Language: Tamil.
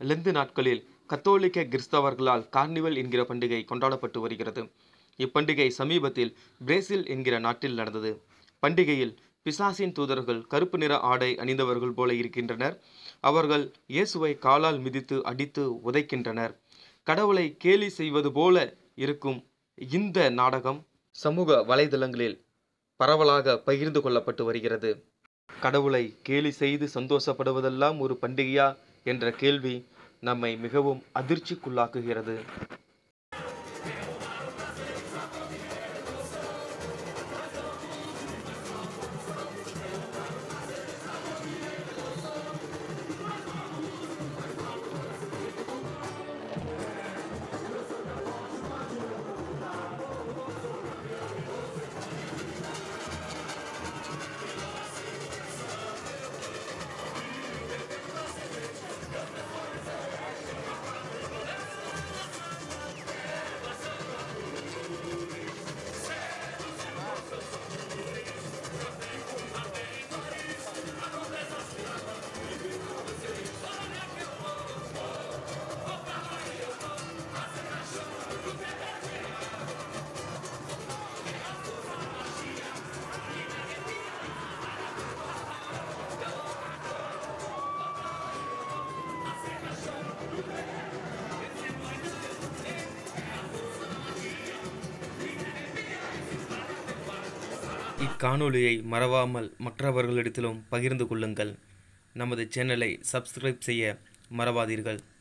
லெந்து நாட்களில் கத்தோலிக்க கிறிஸ்தவர்களால் கார்னிவல் என்கிற பண்டிகை கொண்டாடப்பட்டு வருகிறது இப்பண்டிகை சமீபத்தில் பிரேசில் என்கிற நாட்டில் நடந்தது பண்டிகையில் பிசாசின் தூதர்கள் கருப்பு நிற ஆடை அணிந்தவர்கள் போல இருக்கின்றனர் அவர்கள் இயேசுவை காலால் மிதித்து அடித்து உதைக்கின்றனர் கடவுளை கேலி செய்வது போல இருக்கும் இந்த நாடகம் சமூக வலைதளங்களில் பரவலாக பகிர்ந்து கொள்ளப்பட்டு வருகிறது கடவுளை கேலி செய்து சந்தோஷப்படுவதெல்லாம் ஒரு பண்டிகையா என்ற கேள்வி நம்மை மிகவும் அதிர்ச்சிக்குள்ளாக்குகிறது இக்காணொளியை மறவாமல் மற்றவர்களிடத்திலும் பகிர்ந்து கொள்ளுங்கள் நமது சேனலை சப்ஸ்கிரைப் செய்ய மறவாதீர்கள்